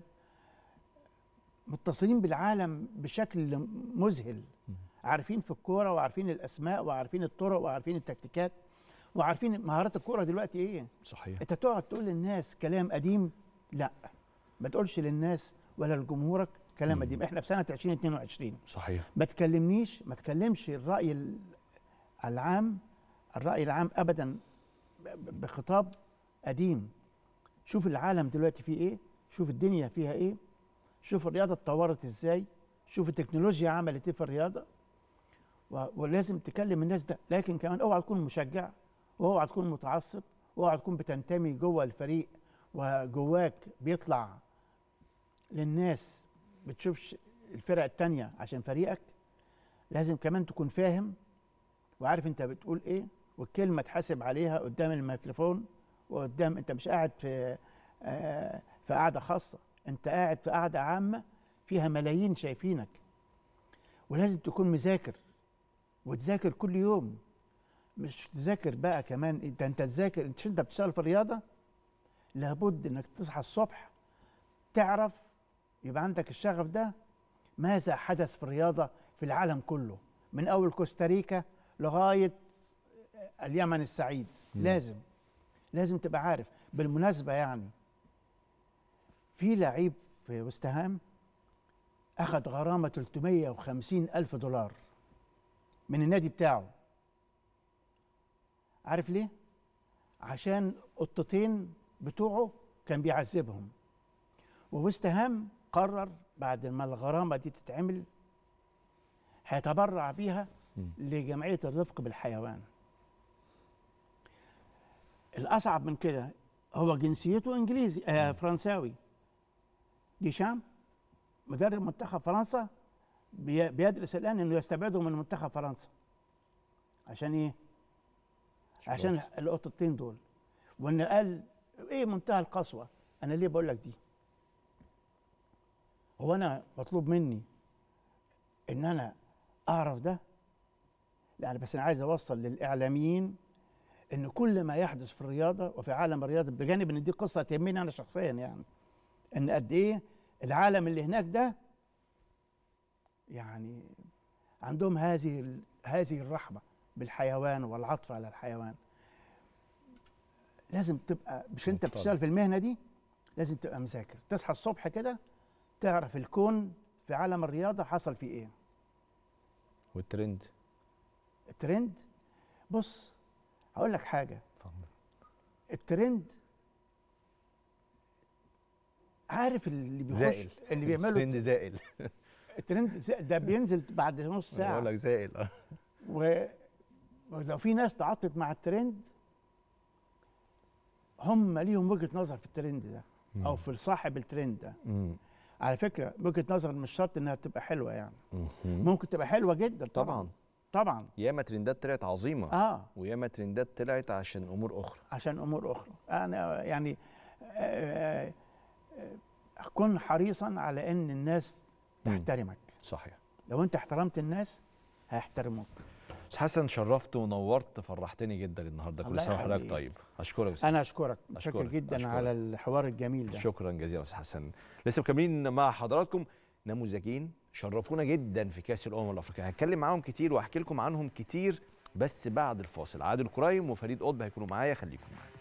متصلين بالعالم بشكل مذهل عارفين في الكوره وعارفين الاسماء وعارفين الطرق وعارفين التكتيكات وعارفين مهارات الكوره دلوقتي ايه صحيح انت تقعد تقول للناس كلام قديم لا ما تقولش للناس ولا لجمهورك كلام مم. قديم احنا في سنه 2022 صحيح ما تكلمنيش ما تكلمش الرأي ال- العام الرأي العام أبدا ب- ب- بخطاب قديم شوف العالم دلوقتي فيه إيه شوف الدنيا فيها إيه شوف الرياضة اتطورت إزاي شوف التكنولوجيا عملت إيه في الرياضة و- ولازم تكلم الناس ده لكن كمان اوعى تكون مشجع واوعى تكون متعصب واوعى تكون بتنتمي جوه الفريق وجواك بيطلع للناس بتشوفش الفرق التانية عشان فريقك لازم كمان تكون فاهم وعارف انت بتقول ايه والكلمة تحاسب عليها قدام الميكروفون وقدام انت مش قاعد في آه في قاعدة خاصة انت قاعد في قاعدة عامة فيها ملايين شايفينك ولازم تكون مذاكر وتذاكر كل يوم مش تذاكر بقى كمان انت انت تذاكر انت انت بتشتغل في الرياضة لابد انك تصحى الصبح تعرف يبقى عندك الشغف ده ماذا حدث في الرياضة في العالم كله من أول كوستاريكا لغاية اليمن السعيد مم. لازم لازم تبقى عارف بالمناسبة يعني في لعيب في وست هام أخذ غرامة 350 ألف دولار من النادي بتاعه عارف ليه؟ عشان قطتين بتوعه كان بيعذبهم ووست هام قرر بعد ما الغرامه دي تتعمل هيتبرع بيها مم. لجمعيه الرفق بالحيوان الاصعب من كده هو جنسيته انجليزي آه فرنساوي ديشام مدرب منتخب فرنسا بي- بيدرس الان انه يستبعده من منتخب فرنسا عشان ايه عشان القطتين دول وان قال ايه منتهى القسوه انا ليه بقول لك دي هو انا مطلوب مني ان انا اعرف ده لا أنا بس انا عايز اوصل للاعلاميين ان كل ما يحدث في الرياضه وفي عالم الرياضه بجانب ان دي قصه تهمني انا شخصيا يعني ان قد ايه العالم اللي هناك ده يعني عندهم هذه ال- هذه الرحمه بالحيوان والعطف على الحيوان لازم تبقى مش انت طبعاً. بتشتغل في المهنه دي لازم تبقى مذاكر تصحى الصبح كده تعرف الكون في عالم الرياضه حصل فيه ايه والترند الترند بص هقول لك حاجه اتفضل الترند عارف اللي بيخش زائل اللي بيعملوا ترند زائل الترند ز- ده بينزل بعد نص انا بقول ساعه لك زائل اه و- ولو في ناس تعاطت مع الترند هم ليهم وجهه نظر في الترند ده او في صاحب الترند ده مم. على فكره وجهه نظر مش شرط انها تبقى حلوه يعني مم. ممكن تبقى حلوه جدا طبعا طبعا ياما ترندات طلعت عظيمه اه وياما ترندات طلعت عشان امور اخرى عشان امور اخرى انا يعني آه، آه، كن حريصا على ان الناس مم. تحترمك صحيح لو انت احترمت الناس هيحترموك استاذ حسن شرفت ونورت فرحتني جدا النهارده كل الله سنه وحضرتك يخليك. طيب اشكرك يا أستاذ. انا اشكرك متشكر أشكرك، جدا أشكرك. على الحوار الجميل ده شكرا جزيلا استاذ حسن لسه مكملين مع حضراتكم نموذجين شرفونا جدا في كاس الامم الافريقيه هتكلم معاهم كتير واحكي لكم عنهم كتير بس بعد الفاصل عادل كرايم وفريد قطب هيكونوا معايا خليكم معايا